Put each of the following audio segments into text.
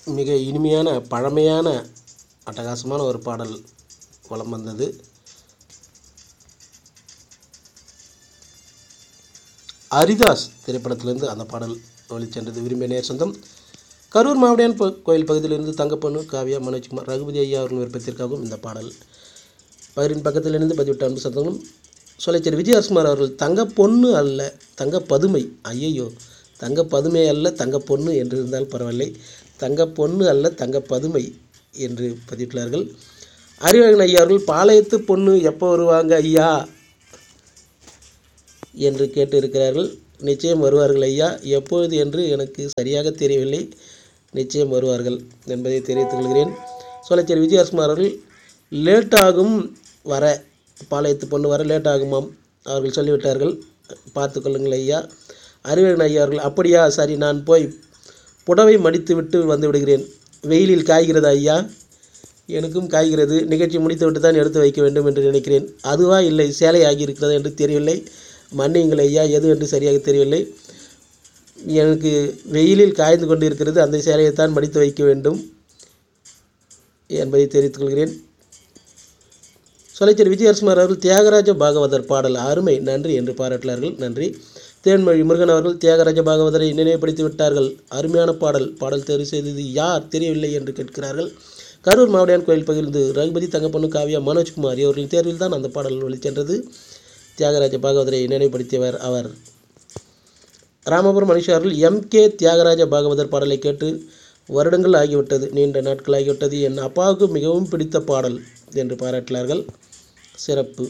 மிக இனிமையான பழமையான அட்டகாசமான ஒரு பாடல் வலம் வந்தது ஹரிதாஸ் திரைப்படத்திலிருந்து அந்த பாடல் ஒளிச்சென்றது விரும்பிய நேர் சொந்தம் கரூர் மாவடியான் ப- கோயில் பகுதியிலிருந்து தங்கப்பண்ணு காவியா மனோஜ்குமார் ரகுபதி ஐயா அவர்கள் விருப்பத்திற்காகவும் இந்த பாடல் பகிரின் பக்கத்திலிருந்து பதிவிட்ட அன்பு சொந்தங்களும் சொலைச்சேரி விஜயகுமார் அவர்கள் தங்க பொண்ணு அல்ல தங்க பதுமை ஐயையோ தங்க பதுமை அல்ல தங்க பொண்ணு என்று இருந்தால் பரவாயில்லை தங்க பொண்ணு அல்ல தங்க பதுமை என்று பதிவிட்டுள்ளார்கள் அறிவழகன் ஐயா அவர்கள் பாளையத்து பொண்ணு எப்போ வருவாங்க ஐயா என்று கேட்டு இருக்கிறார்கள் நிச்சயம் வருவார்கள் ஐயா எப்பொழுது என்று எனக்கு சரியாக தெரியவில்லை நிச்சயம் வருவார்கள் என்பதை தெரிவித்துக் கொள்கிறேன் சோலைச்சேரி விஜயகுமார் அவர்கள் லேட் ஆகும் வர பாளையத்து பொண்ணு வர லேட் ஆகுமாம் அவர்கள் சொல்லிவிட்டார்கள் பார்த்து கொள்ளுங்கள் ஐயா அறிவழகன் ஐயா அவர்கள் அப்படியா சரி நான் போய் புடவை மடித்து விட்டு வந்து விடுகிறேன் வெயிலில் காய்கிறதா ஐயா எனக்கும் காய்கிறது நிகழ்ச்சி முடித்துவிட்டு தான் எடுத்து வைக்க வேண்டும் என்று நினைக்கிறேன் அதுவா இல்லை சேலை ஆகியிருக்கிறதா என்று தெரியவில்லை மன்னியுங்கள் ஐயா எது என்று சரியாக தெரியவில்லை எனக்கு வெயிலில் காய்ந்து கொண்டு இருக்கிறது அந்த சேலையைத்தான் மடித்து வைக்க வேண்டும் என்பதை தெரிவித்துக் கொள்கிறேன் சொலைச்சர் விஜயரசுமார் அவர்கள் தியாகராஜ பாகவதர் பாடல் அருமை நன்றி என்று பாராட்டினார்கள் நன்றி தேன்மொழி முருகன் அவர்கள் தியாகராஜ பாகவதரை நினைவுபடுத்தி விட்டார்கள் அருமையான பாடல் பாடல் தேர்வு செய்தது யார் தெரியவில்லை என்று கேட்கிறார்கள் கரூர் மாவடியான் கோயில் பகிர்ந்து ரகுபதி தங்கப்பண்ணு காவியா மனோஜ்குமார் இவர்களின் தேர்வில் தான் அந்த பாடல் வெளிச்சென்றது தியாகராஜ பாகவதரை நினைவுபடுத்தியவர் அவர் ராமபுரம் மனுஷா அவர்கள் எம் கே தியாகராஜ பாகவதர் பாடலை கேட்டு வருடங்கள் ஆகிவிட்டது நீண்ட நாட்கள் ஆகிவிட்டது என் அப்பாவுக்கு மிகவும் பிடித்த பாடல் என்று பாராட்டினார்கள் சிறப்பு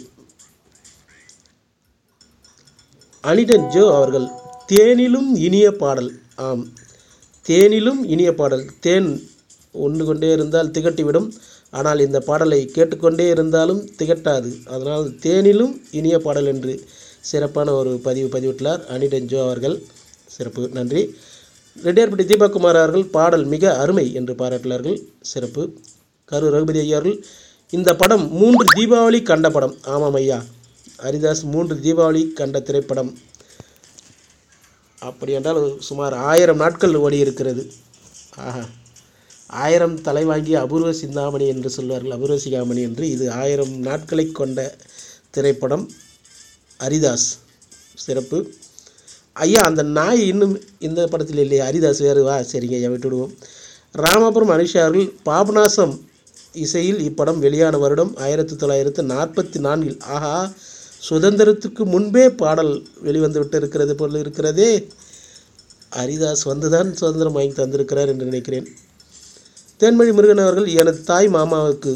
அனிடன் ஜோ அவர்கள் தேனிலும் இனிய பாடல் ஆம் தேனிலும் இனிய பாடல் தேன் உண்டு கொண்டே இருந்தால் திகட்டிவிடும் ஆனால் இந்த பாடலை கேட்டுக்கொண்டே இருந்தாலும் திகட்டாது அதனால் தேனிலும் இனிய பாடல் என்று சிறப்பான ஒரு பதிவு பதிவிட்டுள்ளார் அனிடன் ஜோ அவர்கள் சிறப்பு நன்றி ரெட்டியார்பட்டி தீபக்குமார் அவர்கள் பாடல் மிக அருமை என்று பாராட்டினார்கள் சிறப்பு கரு ரகுபதி ஐயா அவர்கள் இந்த படம் மூன்று தீபாவளி கண்ட படம் ஆமாம் ஐயா ஹரிதாஸ் மூன்று தீபாவளி கண்ட திரைப்படம் அப்படி என்றால் சுமார் ஆயிரம் நாட்கள் ஓடி இருக்கிறது ஆஹா ஆயிரம் தலை வாங்கிய அபூர்வ சிந்தாமணி என்று சொல்வார்கள் அபூர்வ சிகாமணி என்று இது ஆயிரம் நாட்களை கொண்ட திரைப்படம் ஹரிதாஸ் சிறப்பு ஐயா அந்த நாய் இன்னும் இந்த படத்தில் இல்லையா ஹரிதாஸ் வேறு வா சரிங்க ஐயா விட்டுவிடுவோம் ராமபுரம் அனுஷா அவர்கள் பாபநாசம் இசையில் இப்படம் வெளியான வருடம் ஆயிரத்தி தொள்ளாயிரத்து நாற்பத்தி நான்கில் ஆஹா சுதந்திரத்துக்கு முன்பே பாடல் வெளிவந்து விட்டு இருக்கிறது போல் இருக்கிறதே ஹரிதாஸ் வந்துதான் சுதந்திரம் வாங்கி தந்திருக்கிறார் என்று நினைக்கிறேன் தேன்மொழி முருகன் அவர்கள் எனது தாய் மாமாவுக்கு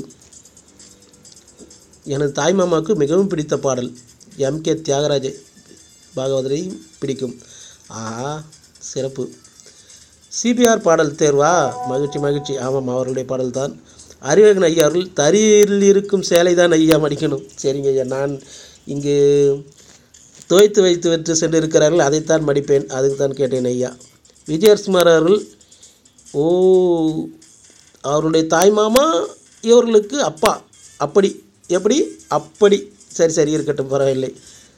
எனது தாய் மாமாவுக்கு மிகவும் பிடித்த பாடல் எம் கே தியாகராஜ பாகவதரையும் பிடிக்கும் ஆஹா சிறப்பு சிபிஆர் பாடல் தேர்வா மகிழ்ச்சி மகிழ்ச்சி ஆமாம் அவர்களுடைய பாடல் தான் அறிவகன் ஐயா அவர்கள் தறியில் இருக்கும் சேலை தான் ஐயா மடிக்கணும் சரிங்க ஐயா நான் இங்கு துவைத்து வைத்து விட்டு சென்று இருக்கிறார்கள் அதைத்தான் மடிப்பேன் அதுக்கு தான் கேட்டேன் ஐயா விஜயகுமார் அவர்கள் ஓ அவருடைய தாய் மாமா இவர்களுக்கு அப்பா அப்படி எப்படி அப்படி சரி சரி இருக்கட்டும் பரவாயில்லை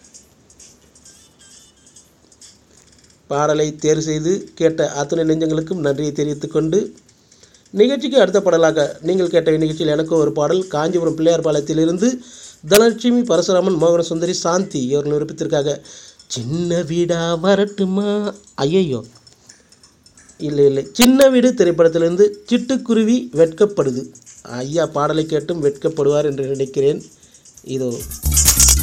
பாடலை தேர்வு செய்து கேட்ட அத்துணை நெஞ்சங்களுக்கும் நன்றியை தெரிவித்துக் கொண்டு நிகழ்ச்சிக்கு அடுத்த பாடலாக நீங்கள் கேட்ட நிகழ்ச்சியில் எனக்கும் ஒரு பாடல் காஞ்சிபுரம் பிள்ளையார் பாளையத்திலிருந்து தனலட்சுமி பரசுராமன் மோகன சுந்தரி சாந்தி இவர்கள் விருப்பத்திற்காக சின்ன வீடா வரட்டுமா ஐயையோ இல்லை இல்லை சின்ன வீடு திரைப்படத்திலிருந்து சிட்டுக்குருவி வெட்கப்படுது ஐயா பாடலை கேட்டும் வெட்கப்படுவார் என்று நினைக்கிறேன் இதோ